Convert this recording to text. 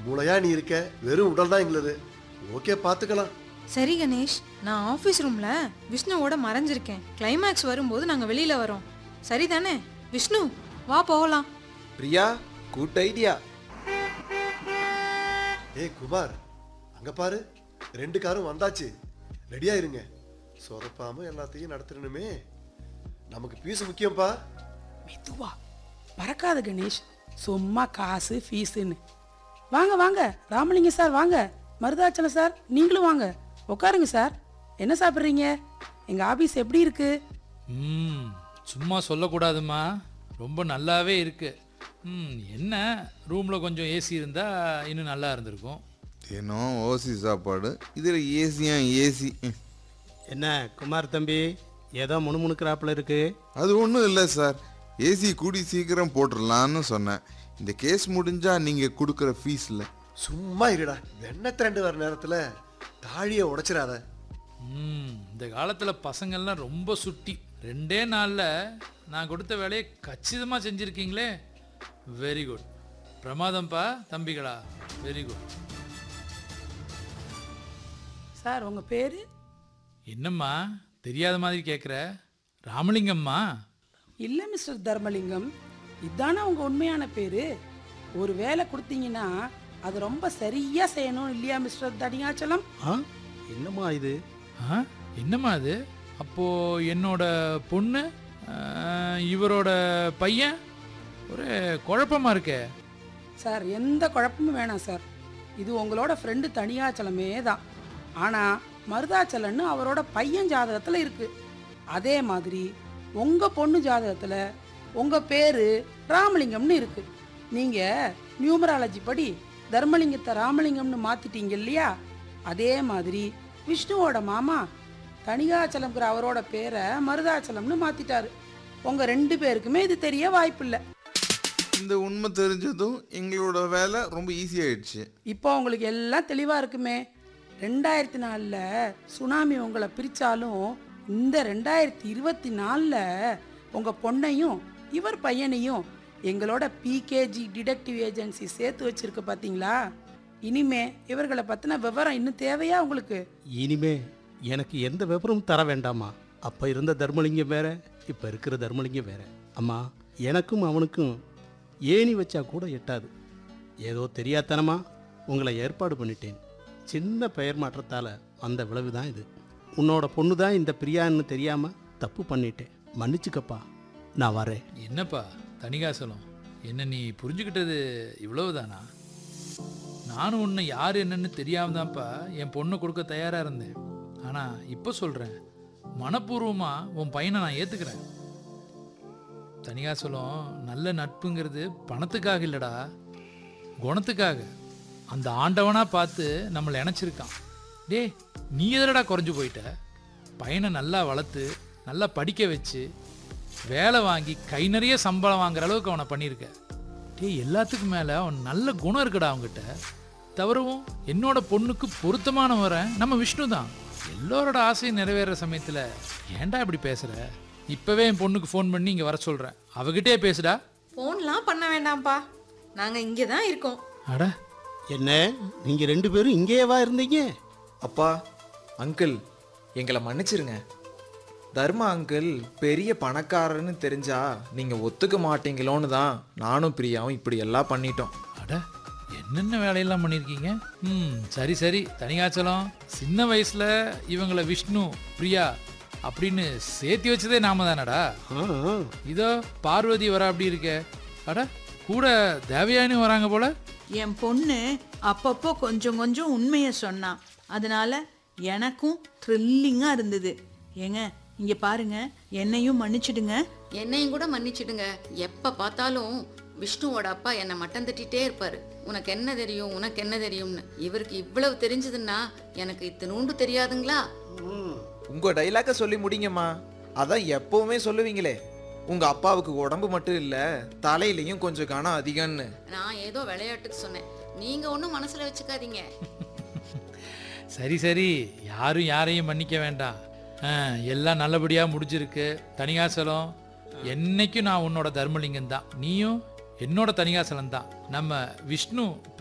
மூளையா நீ இருக்க வெறும் உடல் தான் எங்களுது ஓகே பார்த்துக்கலாம் சரி கணேஷ் நான் ஆஃபீஸ் ரூம்ல விஷ்ணுவோட மறைஞ்சிருக்கேன் கிளைமேக்ஸ் வரும்போது நாங்க வெளியில வரோம் சரிதானே விஷ்ணு வா போகலாம் பிரியா குட் ஐடியா ஏய் குமார் அங்க பாரு ரெண்டு காரும் வந்தாச்சு ரெடியா இருங்க சொதப்பாம எல்லாத்தையும் நடத்தணுமே நமக்கு பீஸ் முக்கியம்ப்பா மெதுவா பறக்காத கணேஷ் சும்மா காசு ஃபீஸுன்னு வாங்க வாங்க ராமலிங்கம் சார் வாங்க மருதாச்சலம் சார் நீங்களும் வாங்க உட்காருங்க சார் என்ன சாப்பிட்றீங்க எங்கள் ஆபீஸ் எப்படி இருக்கு ம் சும்மா சொல்லக்கூடாதும்மா ரொம்ப நல்லாவே இருக்கு ம் என்ன ரூமில் கொஞ்சம் ஏசி இருந்தால் இன்னும் நல்லா இருந்திருக்கும் தினம் ஓசி சாப்பாடு இதில் ஏசியா ஏசி என்ன குமார் தம்பி ஏதோ முணுமுணுக்கிறாப்புல இருக்கு அது ஒன்றும் இல்லை சார் ஏசி கூடி சீக்கிரம் போட்டுடலான்னு சொன்னேன் இந்த கேஸ் முடிஞ்சா நீங்கள் கொடுக்குற ஃபீஸில் சும்மா இருடா வெண்ணெய் திரண்டு வர நேரத்துல தாழியை உடைச்சிடாத ம் இந்த காலத்தில் பசங்கள்லாம் ரொம்ப சுட்டி ரெண்டே நாளில் நான் கொடுத்த வேலையை கச்சிதமாக செஞ்சுருக்கீங்களே வெரி குட் பிரமாதம்ப்பா தம்பிகளா வெரி குட் சார் உங்கள் பேர் என்னம்மா தெரியாத மாதிரி கேட்குற ராமலிங்கம்மா இல்லை மிஸ்டர் தர்மலிங்கம் இதானே உங்கள் உண்மையான பேர் ஒரு வேலை கொடுத்தீங்கன்னா அது ரொம்ப சரியாக செய்யணும் இல்லையா மிஸ்டர் தடியாச்சலம் ஆ என்னம்மா இது ஆ என்னம்மா அது அப்போ என்னோட பொண்ணு ஆ, இவரோட பையன் ஒரு குழப்பமா இருக்கே சார் எந்த குழப்பமும் வேணாம் சார் இது உங்களோட ஃப்ரெண்டு தனியாச்சலமே தான் ஆனால் மருதாச்சலன்னு அவரோட பையன் ஜாதகத்தில் இருக்கு அதே மாதிரி உங்கள் பொண்ணு ஜாதகத்தில் உங்கள் பேர் ராமலிங்கம்னு இருக்கு நீங்கள் நியூமராலஜி படி தர்மலிங்கத்தை ராமலிங்கம்னு மாற்றிட்டீங்க இல்லையா அதே மாதிரி விஷ்ணுவோட மாமா தனிகாச்சலம்ங்கிற அவரோட பேரை மருதாச்சலம்னு மாற்றிட்டாரு உங்கள் ரெண்டு பேருக்குமே இது தெரிய வாய்ப்பில்லை இந்த உண்மை தெரிஞ்சதும் எங்களோட வேலை ரொம்ப ஈஸி ஆயிடுச்சு இப்போ உங்களுக்கு எல்லாம் தெளிவாக இருக்குமே ரெண்டாயிரத்தி நாலில் சுனாமி உங்களை பிரித்தாலும் இந்த ரெண்டாயிரத்தி இருபத்தி நாலில் உங்கள் பொண்ணையும் இவர் பையனையும் எங்களோட பிகேஜி டிடெக்டிவ் ஏஜென்சி சேர்த்து வச்சிருக்கு பார்த்தீங்களா இனிமே இவர்களை பற்றின விவரம் இன்னும் தேவையா உங்களுக்கு இனிமே எனக்கு எந்த விவரமும் தர வேண்டாமா அப்ப இருந்த தர்மலிங்கம் வேற இப்ப இருக்கிற தர்மலிங்கம் வேற அம்மா எனக்கும் அவனுக்கும் ஏணி வச்சா கூட எட்டாது ஏதோ தெரியாத்தனமா உங்களை ஏற்பாடு பண்ணிட்டேன் சின்ன பெயர் மாற்றத்தால வந்த விளைவு தான் இது உன்னோட பொண்ணு தான் இந்த பிரியான்னு தெரியாம தப்பு பண்ணிட்டேன் மன்னிச்சுக்கப்பா நான் வரேன் என்னப்பா தனிகாசலம் என்ன நீ புரிஞ்சுக்கிட்டது இவ்வளவுதானா நானும் உன்னை யார் என்னன்னு தெரியாம தான்ப்பா என் பொண்ணை கொடுக்க தயாரா இருந்தேன் ஆனா இப்போ சொல்றேன் மனப்பூர்வமா உன் பையனை நான் ஏத்துக்கிறேன் தனிகாசலம் நல்ல நட்புங்கிறது பணத்துக்காக இல்லடா குணத்துக்காக அந்த ஆண்டவனா பார்த்து நம்மளை இணைச்சிருக்கான் டேய் நீ எதிரடா குறைஞ்சு போயிட்ட பையனை நல்லா வளர்த்து நல்லா படிக்க வச்சு வேலை வாங்கி கை நிறைய சம்பளம் வாங்குற அளவுக்கு அவனை பண்ணியிருக்க டேய் எல்லாத்துக்கும் மேலே அவன் நல்ல குணம் இருக்குடா அவன்கிட்ட தவிரவும் என்னோட பொண்ணுக்கு பொருத்தமான வரேன் நம்ம விஷ்ணு தான் எல்லோரோட ஆசையும் நிறைவேற சமயத்தில் ஏன்டா இப்படி பேசுற இப்போவே என் பொண்ணுக்கு ஃபோன் பண்ணி இங்கே வர சொல்கிறேன் அவகிட்டே பேசுடா ஃபோன்லாம் பண்ண வேண்டாம்ப்பா நாங்க இங்கே தான் இருக்கோம் அட என்ன நீங்க ரெண்டு பேரும் இங்கேயேவா இருந்தீங்க அப்பா அங்கிள் எங்களை மன்னிச்சிருங்க தர்மா அங்கிள் பெரிய பணக்காரர்னு தெரிஞ்சா நீங்க ஒத்துக்க மாட்டீங்களோன்னு தான் நானும் பிரியாவும் இப்படி எல்லாம் பண்ணிட்டோம் அட என்னென்ன வேலையெல்லாம் பண்ணியிருக்கீங்க ம் சரி சரி தனிகாச்சலம் சின்ன வயசில் இவங்களை விஷ்ணு பிரியா அப்படின்னு சேர்த்தி வச்சதே நாம தானடா ஆ ஆ. இதோ பார்வதி வர அப்படி இருக்கே அட கூட தேவயானி வராங்க போல என் பொண்ணு அப்பப்போ கொஞ்சம் கொஞ்சம் உண்மையை சொன்னான் அதனால எனக்கும் த்ரில்லிங்காக இருந்தது ஏங்க இங்கே பாருங்க என்னையும் மன்னிச்சிடுங்க என்னையும் கூட மன்னிச்சிடுங்க எப்ப பார்த்தாலும் விஷ்ணுவோட அப்பா என்னை மட்டம் தட்டிட்டே இருப்பாரு உனக்கு என்ன தெரியும் உனக்கு என்ன தெரியும்னு இவருக்கு இவ்வளவு தெரிஞ்சதுன்னா எனக்கு இத்தினூண்டு தெரியாதுங்களா உங்க டைலாக்க சொல்லி முடிங்கம்மா அதான் எப்பவுமே சொல்லுவீங்களே உங்க அப்பாவுக்கு உடம்பு மட்டும் இல்ல தலையிலையும் கொஞ்சம் கனம் அதிகம்னு நான் ஏதோ விளையாட்டுக்கு சொன்னேன் நீங்க ஒன்றும் மனசுல வச்சுக்காதீங்க சரி சரி யாரும் யாரையும் மன்னிக்க வேண்டாம் ஆ, எல்லாம் நல்லபடியாக முடிஞ்சிருக்கு தனிகாசலம் என்னைக்கும் நான் உன்னோட தர்மலிங்கம் தான் நீயும் என்னோட தனிகாசலம் தான் நம்ம விஷ்ணு